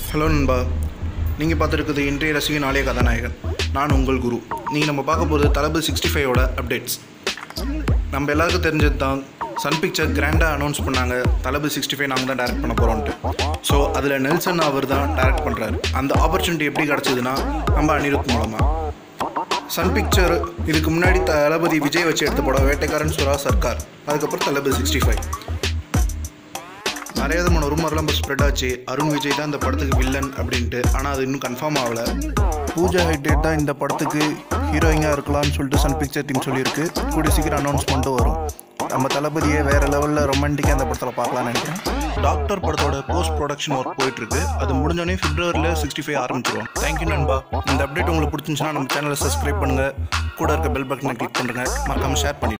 hello நண்பா நீங்கள் பார்த்துருக்குது இன்றைய ரசிகை நாளைய கதாநாயகன் நான் உங்கள் குரு நீங்கள் நம்ம பார்க்க போகிறது தளபதி சிக்ஸ்டி ஃபைவோட அப்டேட்ஸ் நம்ம எல்லாருக்கும் தெரிஞ்சது தான் சன் பிக்சர் கிராண்டாக அனௌன்ஸ் பண்ணாங்க தளபதி சிக்ஸ்டி ஃபைவ் நாங்கள் தான் டேரக்ட் பண்ண போகிறோன்ட்டு ஸோ அதில் நெல்சன் அவர் தான் டேரக்ட் பண்ணுறாரு அந்த ஆப்பர்ச்சுனிட்டி எப்படி கிடச்சிதுன்னா நம்ம அனிருத் மூலமாக சன் பிக்சர் இதுக்கு முன்னாடி தளபதி விஜய் வச்சு எடுத்த படம் வேட்டைக்காரன் சுரா சர்க்கார் அதுக்கப்புறம் தளபதி சிக்ஸ்டி ஃபைவ் நிறைய விதமான ரூமர்லாம் இப்போ ஸ்ப்ரெட் ஆச்சு அருண் விஜய் தான் இந்த படத்துக்கு வில்லன் அப்படின்ட்டு ஆனால் அது இன்னும் கன்ஃபார்ம் ஆகல பூஜா ஹெக்டேட் தான் இந்த படத்துக்கு ஹீரோயினாக இருக்கலாம்னு சொல்லிட்டு சன் பிக்சர் டீம் சொல்லியிருக்கு கூடிய சீக்கிரம் அனௌன்ஸ்மெண்ட்டும் வரும் நம்ம தளபதியை வேறு லெவலில் ரொமான்டிக்காக அந்த படத்தில் பார்க்கலாம்னு நினைக்கிறேன் டாக்டர் படத்தோட போஸ்ட் ப்ரொடக்ஷன் ஒர்க் போயிட்டுருக்கு அது முடிஞ்சோடனே பிப்ரவரியில் சிக்ஸ்டி ஃபைவ் ஆரம்பிச்சிருவோம் தேங்க்யூ நண்பா இந்த அப்டேட் உங்களுக்கு பிடிச்சிருந்துச்சுன்னா நம்ம சேனலை சப்ஸ்கிரைப் பண்ணுங்கள் கூட இருக்க பெல் பட்டனை கிளிக் பண்ணுங்கள் மறக்காமல் ஷேர் பண்ணி